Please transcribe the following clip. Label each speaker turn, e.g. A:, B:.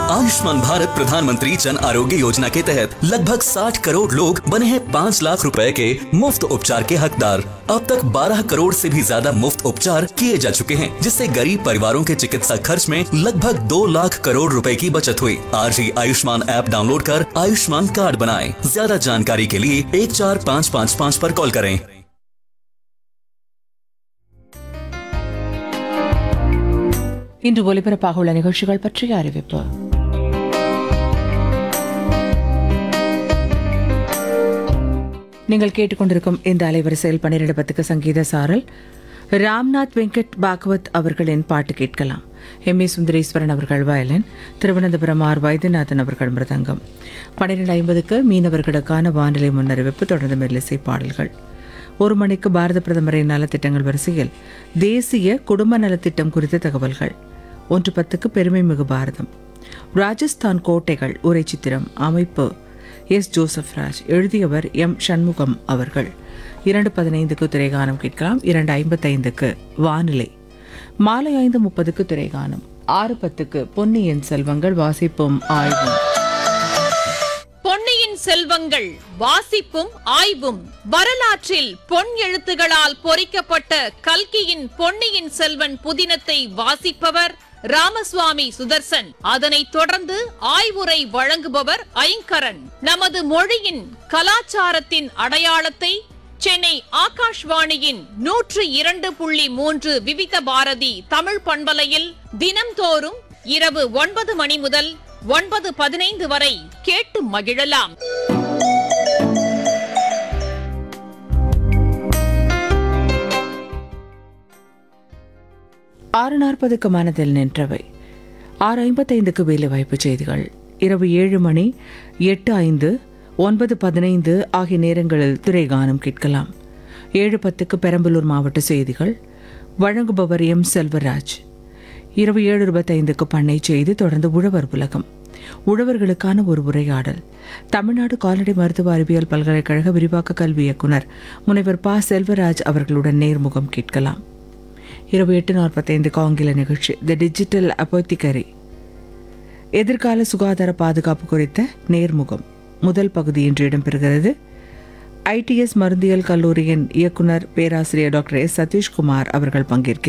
A: आयुष्मान भारत प्रधानमंत्री जन आरोग्य योजना के तहत लगभग 60 करोड़ लोग बने हैं 5 लाख रुपए के मुफ्त उपचार के हकदार अब तक 12 करोड़ से भी ज्यादा मुफ्त उपचार किए जा चुके हैं जिससे गरीब परिवारों के चिकित्सा खर्च में लगभग 2 लाख करोड़ रुपए की बचत हुई आज ही आयुष्मान ऐप डाउनलोड कर आयुष्मान कार्ड बनाएं ज्यादा जानकारी के लिए एक चार पाँच पाँच पाँच पर कॉल करें
B: இன்று ஒலிபரப்பாக உள்ள நிகழ்ச்சிகள் பற்றிய அறிவிப்பு நீங்கள் கேட்டுக்கொண்டிருக்கும் இந்த அலைவரிசையில் பன்னிரண்டு பத்துக்கு சங்கீத சாரல் ராம்நாத் வெங்கட் பாகவத் அவர்களின் பாட்டு கேட்கலாம் எம் ஏ சுந்தரேஸ்வரன் அவர்கள் வயலின் திருவனந்தபுரம் ஆர் வைத்தியநாதன் அவர்கள் மிருதங்கம் பன்னிரெண்டு ஐம்பதுக்கு மீனவர்களுக்கான வானிலை முன்னறிவிப்பு தொடர்ந்து மெல்லிசை பாடல்கள் ஒரு மணிக்கு பாரத பிரதமரின் நலத்திட்டங்கள் வரிசையில் தேசிய குடும்ப நலத்திட்டம் குறித்த தகவல்கள் ஒன்று பத்துக்கு பெருமை மிகு பாரதம் ராஜஸ்தான் கோட்டைகள் உரை சித்திரம் அமைப்பு எஸ் ஜோசப் ராஜ் எழுதியவர் எம் சண்முகம் அவர்கள் இரண்டு பதினைந்துக்கு திரைகானம் கேட்கலாம் இரண்டு ஐம்பத்தைந்துக்கு வானிலை மாலை ஐந்து முப்பதுக்கு திரைகானம் ஆறு பத்துக்கு பொன்னியின் செல்வங்கள் வாசிப்பும் ஆய்வும்
C: பொன்னியின் செல்வங்கள் வாசிப்பும் ஆய்வும் வரலாற்றில் பொன் எழுத்துகளால் பொறிக்கப்பட்ட கல்கியின் பொன்னியின் செல்வன் புதினத்தை வாசிப்பவர் ராமசுவாமி சுதர்சன் அதனைத் தொடர்ந்து ஆய்வுரை வழங்குபவர் ஐங்கரன் நமது மொழியின் கலாச்சாரத்தின் அடையாளத்தை சென்னை ஆகாஷ்வாணியின் நூற்று இரண்டு புள்ளி மூன்று விவித பாரதி தமிழ் பண்பலையில் தினம்தோறும் இரவு ஒன்பது மணி முதல் ஒன்பது பதினைந்து வரை கேட்டு மகிழலாம்
B: ஆறு நாற்பதுக்கு மனதில் நின்றவை ஆறு ஐம்பத்தைந்துக்கு வேலைவாய்ப்பு செய்திகள் இரவு ஏழு மணி எட்டு ஐந்து ஒன்பது பதினைந்து ஆகிய நேரங்களில் திரைகானம் கேட்கலாம் ஏழு பத்துக்கு பெரம்பலூர் மாவட்ட செய்திகள் வழங்குபவர் எம் செல்வராஜ் இரவு ஏழு இருபத்தைந்துக்கு பண்ணை செய்தி தொடர்ந்து உழவர் உலகம் உழவர்களுக்கான ஒரு உரையாடல் தமிழ்நாடு கால்நடை மருத்துவ அறிவியல் பல்கலைக்கழக விரிவாக்க கல்வி இயக்குனர் முனைவர் ப செல்வராஜ் அவர்களுடன் நேர்முகம் கேட்கலாம் இரவு எட்டு நாற்பத்தைந்துக்கு ஆங்கில நிகழ்ச்சி த டிஜிட்டல் அப்போத்திகரி எதிர்கால சுகாதார பாதுகாப்பு குறித்த நேர்முகம் முதல் பகுதி இன்று இடம்பெறுகிறது ஐடிஎஸ் மருந்தியல் கல்லூரியின் இயக்குனர் பேராசிரியர் டாக்டர் எஸ் சதீஷ்குமார் அவர்கள் பங்கேற்கிறார்